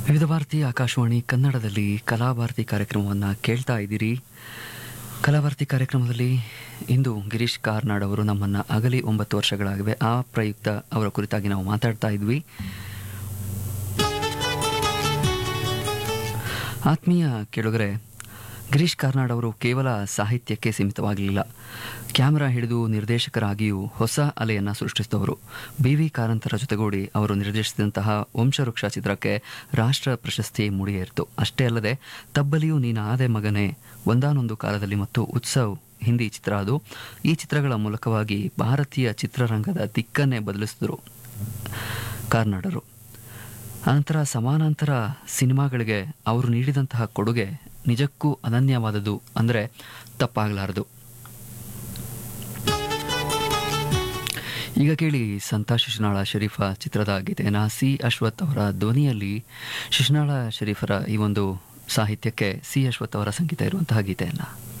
ವಿವಿಧ ಭಾರತಿ ಆಕಾಶವಾಣಿ ಕನ್ನಡದಲ್ಲಿ ಕಲಾಭಾರತಿ ಕಾರ್ಯಕ್ರಮವನ್ನು ಕೇಳ್ತಾ ಇದ್ದೀರಿ ಕಲಾಭಾರತಿ ಕಾರ್ಯಕ್ರಮದಲ್ಲಿ ಇಂದು ಗಿರೀಶ್ ಕಾರ್ನಾಡ್ ಅವರು ನಮ್ಮನ್ನು ಅಗಲಿ ಒಂಬತ್ತು ವರ್ಷಗಳಾಗಿವೆ ಆ ಪ್ರಯುಕ್ತ ಅವರ ಕುರಿತಾಗಿ ನಾವು ಮಾತಾಡ್ತಾ ಇದ್ವಿ ಆತ್ಮೀಯ ಕೇಳುಗರೆ ಗಿರೀಶ್ ಕಾರ್ನಾಡ್ ಅವರು ಕೇವಲ ಸಾಹಿತ್ಯಕ್ಕೆ ಸೀಮಿತವಾಗಲಿಲ್ಲ ಕ್ಯಾಮರಾ ಹಿಡಿದು ನಿರ್ದೇಶಕರಾಗಿಯೂ ಹೊಸ ಅಲೆಯನ್ನು ಸೃಷ್ಟಿಸಿದವರು ಬಿ ವಿ ಕಾರಂತರ ಜೊತೆಗೂಡಿ ಅವರು ನಿರ್ದೇಶಿಸಿದಂತಹ ವಂಶವೃಕ್ಷ ಚಿತ್ರಕ್ಕೆ ರಾಷ್ಟ್ರ ಪ್ರಶಸ್ತಿ ಮುಡಿಯೇರಿತು ಅಷ್ಟೇ ಅಲ್ಲದೆ ತಬ್ಬಲಿಯೂ ನೀನಾದೆ ಮಗನೇ ಒಂದಾನೊಂದು ಕಾಲದಲ್ಲಿ ಮತ್ತು ಉತ್ಸವ್ ಹಿಂದಿ ಚಿತ್ರ ಅದು ಈ ಚಿತ್ರಗಳ ಮೂಲಕವಾಗಿ ಭಾರತೀಯ ಚಿತ್ರರಂಗದ ದಿಕ್ಕನ್ನೇ ಬದಲಿಸಿದರು ಕಾರ್ನಾಡರು ಅನಂತರ ಸಮಾನಾಂತರ ಸಿನಿಮಾಗಳಿಗೆ ಅವರು ನೀಡಿದಂತಹ ಕೊಡುಗೆ ನಿಜಕ್ಕೂ ಅನನ್ಯವಾದದ್ದು ಅಂದರೆ ತಪ್ಪಾಗಲಾರದು ಈಗ ಕೇಳಿ ಸಂತ ಶಿಶುನಾಳ ಶರೀಫ ಚಿತ್ರದ ಗೀತೆಯನ್ನು ಸಿ ಅಶ್ವಥ್ ಅವರ ಧ್ವನಿಯಲ್ಲಿ ಶಿಶುನಾಳ ಶರೀಫರ ಈ ಒಂದು ಸಾಹಿತ್ಯಕ್ಕೆ ಸಿ ಅಶ್ವಥ್ ಅವರ ಸಂಗೀತ ಇರುವಂತಹ ಗೀತೆಯನ್ನು